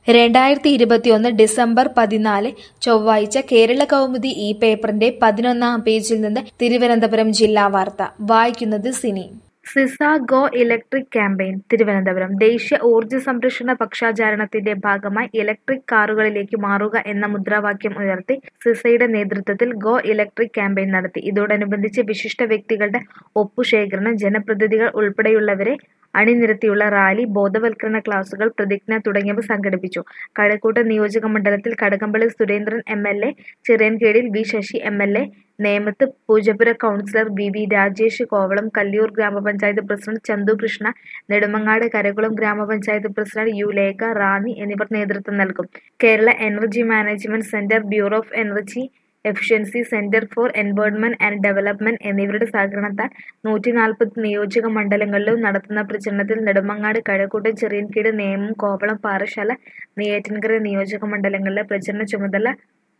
രണ്ടായിരത്തി ഇരുപത്തിയൊന്ന് ഡിസംബർ പതിനാല് ചൊവ്വാഴ്ച കേരള കൗമുദി ഈ പേപ്പറിന്റെ പതിനൊന്നാം പേജിൽ നിന്ന് തിരുവനന്തപുരം ജില്ലാ വാർത്ത വായിക്കുന്നത് സിനി സിസ ഗോ ഇലക്ട്രിക് ക്യാമ്പയിൻ തിരുവനന്തപുരം ദേശീയ ഊർജ്ജ സംരക്ഷണ പക്ഷാചരണത്തിന്റെ ഭാഗമായി ഇലക്ട്രിക് കാറുകളിലേക്ക് മാറുക എന്ന മുദ്രാവാക്യം ഉയർത്തി സിസയുടെ നേതൃത്വത്തിൽ ഗോ ഇലക്ട്രിക് ക്യാമ്പയിൻ നടത്തി ഇതോടനുബന്ധിച്ച് വിശിഷ്ട വ്യക്തികളുടെ ഒപ്പുശേഖരണം ജനപ്രതിനിധികൾ ഉൾപ്പെടെയുള്ളവരെ അണിനിരത്തിയുള്ള റാലി ബോധവൽക്കരണ ക്ലാസുകൾ പ്രതിജ്ഞ തുടങ്ങിയവ സംഘടിപ്പിച്ചു കഴക്കൂട്ടം നിയോജക മണ്ഡലത്തിൽ Kadakampally Surendran M L A ചിറയൻകീഴിൽ V Sasi M L A നേമത്ത് Poojappura councillor V V Rajesh Kovalam Kalliyoor ഗ്രാമപഞ്ചായത്ത് പ്രസിഡന്റ് ചന്തു കൃഷ്ണ നെടുമങ്ങാട് കരകുളം ഗ്രാമപഞ്ചായത്ത് പ്രസിഡന്റ് യു ലേഖ റാന്നി എന്നിവർ നേതൃത്വം നൽകും Kerala energy management centre bureau of energy efficiency centre for environment and development എന്നിവരുടെ സഹകരണത്താൽ നൂറ്റി നാൽപ്പത് നിയോജക മണ്ഡലങ്ങളിലും നടത്തുന്ന പ്രചരണത്തിൽ നെടുമങ്ങാട് കഴക്കൂട്ടം ചെറിയൻകീട് നേമം കോവളം പാറശാല നെയ്യാറ്റിൻകര നിയോജക മണ്ഡലങ്ങളിലെ പ്രചരണ ചുമതല